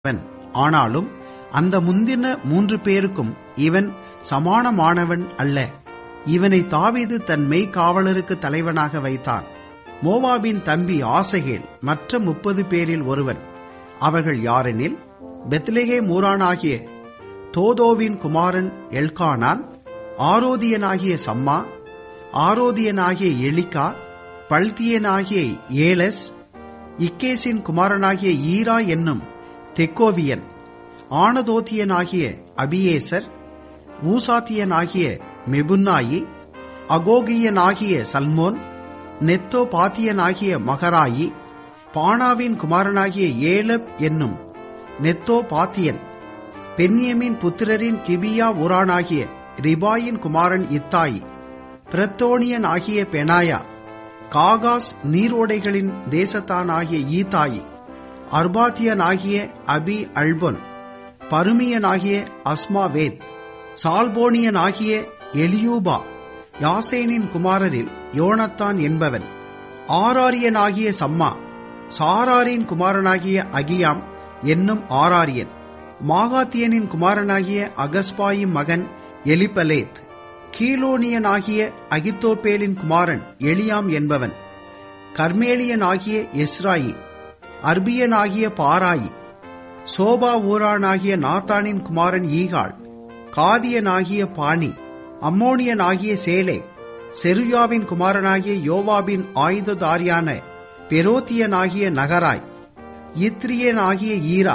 அவன் ஆனாலும் அந்த முந்தின மூன்று பேருக்கும் இவன் சமானமானவன் அல்ல இவனை தாவீது தன் மெய்க்காவலருக்கு தலைவனாக வைத்தான் மோவாபின் தம்பி ஆசகேல் மற்ற முப்பது பேரில் ஒருவன் அவர்கள் யாரெனில் பெத்லெகே மூரானாகிய தோதோவின் குமாரன் எல்கானான் ஆரோதியனாகிய சம்மா ஆரோதியனாகிய எலிகா பல்தியனாகிய ஏலஸ் இக்கேசின் குமாரனாகிய ஈரா என்னும் தெக்கோவியன் ஆனதோத்தியனாகிய அபியேசர் ஊசாத்தியனாகிய மெபுன்னாயி அகோகியனாகிய சல்மோன் நெத்தோ பாத்தியனாகிய மகராயி பானாவின் குமாரனாகிய ஏலப் என்னும் நெத்தோ பாத்தியன் பென்யமின் புத்திரரின் கிபியா உரானாகிய ரிபாயின் குமாரன் இத்தாயி பிரத்தோனியன் ஆகிய பெனாயா காகாஸ் நீரோடைகளின் தேசத்தானாகிய ஈதாயி அர்பாத்தியனாகிய அபி அல்பொன் பருமியனாகிய அஸ்மாவேத் சால்போனியனாகிய எலியூபா யாசேனின் குமாரரில் யோனத்தான் என்பவன் ஆராரியனாகிய சம்மா சாராரின் குமாரனாகிய அகியாம் என்னும் ஆராரியன் மாகாத்தியனின் குமாரனாகிய அகஸ்பாயின் மகன் எலிபலேத் கீலோனியனாகிய அகித்தோப்பேலின் குமாரன் எலியாம் என்பவன் கர்மேலியனாகிய எஸ்ராயி அர்பியனாகிய பாராயி சோபா ஊரானாகிய நாத்தானின் குமாரன் ஈகாள் காதியனாகிய பாணி அம்மோனியனாகிய சேலே செருயாவின் குமாரனாகிய யோவாபின் ஆயுததாரியான பெரோத்தியனாகிய நகராய் இத்ரியனாகிய ஈரா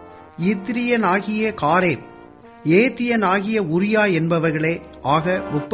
இத்ரியனாகிய காரேப் ஏத்தியனாகிய உரியா என்பவர்களே ஆக முப்பது